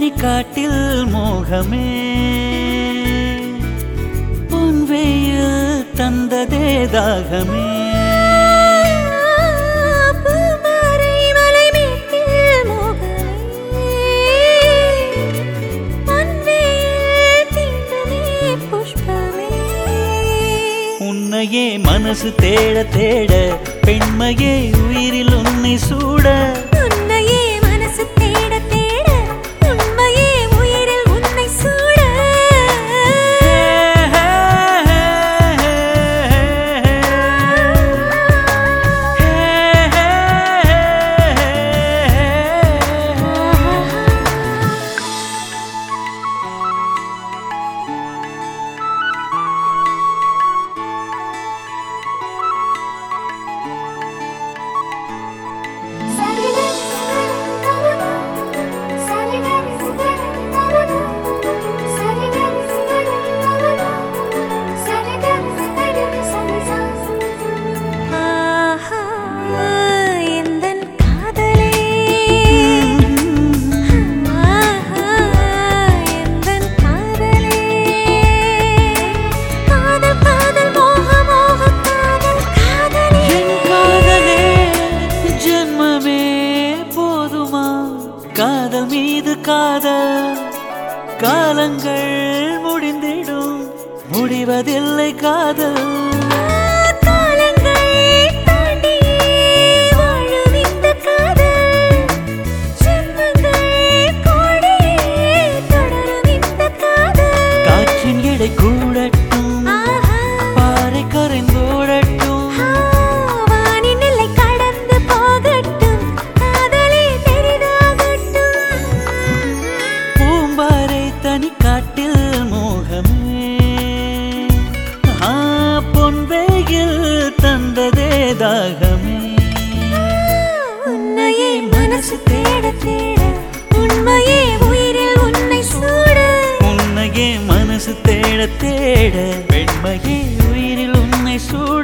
தனிக்காட்டில் மோகமே பொன்வெயில் தந்ததே தாகமே பூமாரை மலை மேற்கில் மோகமே பொன்வேல் தீண்டமே புஷ்பமே உன்னையே மனசு தேட தேட பெண்மையே உயிரில் உன்னை சூட உன்னையே மனசு தேட தேட உண்மையே உயிரில் உன்னை சூட ஆஹா எந்தன் காதலே ஆஹா எந்தன் காதலே காதல் காதல் மோக மோக காதல் காதலே என் காதலே ஜென்மமே போதுமா காதல் மீது காதல் காலங்கள் முடிந்திடும் முடிவதில்லை காதல் காலங்கள் தாண்டி வாழும் இந்த காதல் ஜென்மங்கள் கோடியே தொடரும் இந்த காதல் காற்றின் எடை கூடட்டும் ஆஹா பாறை கரைந்தோடட்டும் வானின் எல்லை கடந்து போகட்டும் காதலே பெரிதாகட்டும் பூம்பாறை தனி காட்டில் மோகமே ஆ, பொன்வேயில் தந்ததே தாகமே உன்னையே மனசு தேட தேட உண்மையே உயிரில் உன்னை சூட உன்னையே மனசு தேட தேட பெண்மையே உயிரில் உன்னை சூட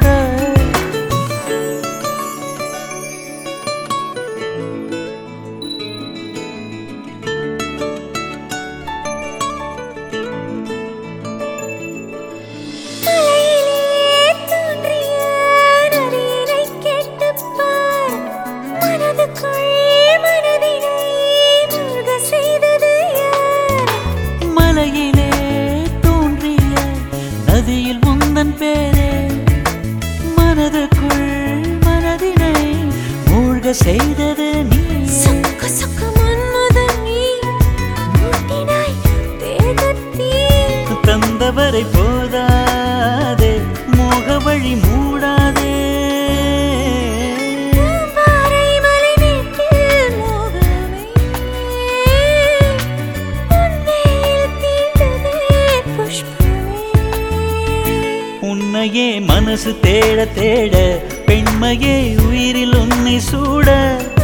மலையிலே தோன்றிய நதியினை கேட்டுப் பார். மனதுக்குள் மனதினை மூழ்க செய்தது யார்? மலையிலே தோன்றிய நதியில் முந்தன் பேரே மனதுக்குள் மனதினை மூழ்க செய்தது நீ சொக்கு சொக்கு மன்மதன் நீ மூட்டினாய் தேகத்தீ. தந்தவரை போதாதே மோக வழி மூடாதே பாறை மலை மேற்கில் மோகமே. பொன்வேல் தீண்டதே புஷ்பமே. உன்னையே மனசு தேட தேட பெண்மையே உயிரில் உன்னை சூட